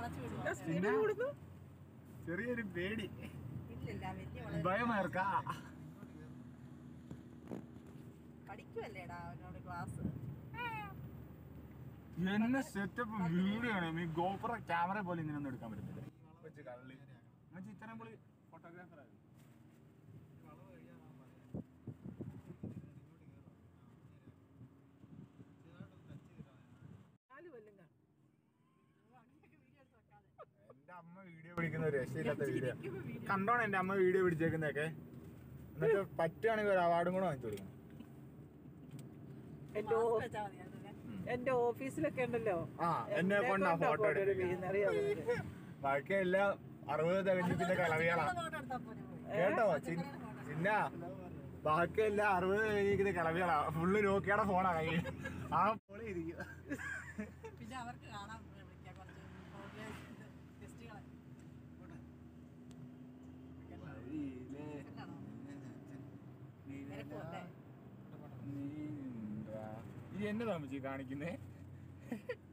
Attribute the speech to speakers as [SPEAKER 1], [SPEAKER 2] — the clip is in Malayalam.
[SPEAKER 1] വളച്ചു വിടുവാ.
[SPEAKER 2] ഹസ്ബൻഡിന് കൊടുത്തു
[SPEAKER 3] ചെറിയൊരു പേടി
[SPEAKER 1] ഇല്ലില്ല വലിയ വളരെ
[SPEAKER 3] ഭയമേർക്കാ
[SPEAKER 1] പഠിക്കുവല്ലേടാ അവനോട് ക്ലാസ്
[SPEAKER 3] എന്നെ സെറ്റപ്പ് വീഡിയോ ആണ് ഈ ഗോപുര ക്യാമറ പോലെ ഇങ്ങനെ ഒന്നും എടുക്കാൻ പറ്റുന്നില്ല കൊച്ചു കള്ളി എന്നുവെച്ചാ ഇത്രയും പൊളി ഫോട്ടോഗ്രാഫർ ആയിരുന്നു
[SPEAKER 2] നാല് കൊല്ലം കാണും
[SPEAKER 3] എന്റെ അമ്മ വീഡിയോ പിടിക്കുന്ന ഒരു രക്ഷയില്ലാത്ത വീഡിയോ കണ്ടോണം എന്റെ അമ്മ വീഡിയോ പിടിച്ചേക്കുന്നതൊക്കെ എന്നിട്ട് പറ്റുവാണെങ്കിൽ ഒരു അവാർഡും കൂടെ വാങ്ങിച്ചു കൊടുക്കണം
[SPEAKER 2] എന്റെ ഓ-
[SPEAKER 1] വെച്ചാൽ മതിയായിരുന്നല്ലേ
[SPEAKER 2] എന്റെ ഓഫീസിലൊക്കെ ഉണ്ടല്ലോ
[SPEAKER 3] ആ എന്നെ കൊണ്ടാ ഫോട്ടോ എടുക്കുന്നത്
[SPEAKER 2] അറിയാമോ
[SPEAKER 3] ബാക്കി എല്ലാം അറുപത് തികഞ്ഞത്തിന്റെ കളവികളാ
[SPEAKER 1] ഫോട്ടോ എടുത്താൽ പോരെ പോയി.
[SPEAKER 3] കേട്ടോ ചിന്ന ചിന്ന ബാക്കി എല്ലാം അറുപത് കഴിഞ്ഞിരിക്കുന്ന കളവികളാ ഫുള്ള് നോക്കിയുടെ ഫോണാ കയ്യിൽ ആ ഫോണിൽ ഇരിക്കുക
[SPEAKER 1] പിന്നെ അവർക്ക് കാണാൻ വിളിക്കാം കുറച്ച് ഗസ്റ്റുകളെ എന്നാണോ നിരക്കുമല്ലേ
[SPEAKER 3] ഈ എന്നെ താമസിച്ച് കാണിക്കുന്നേ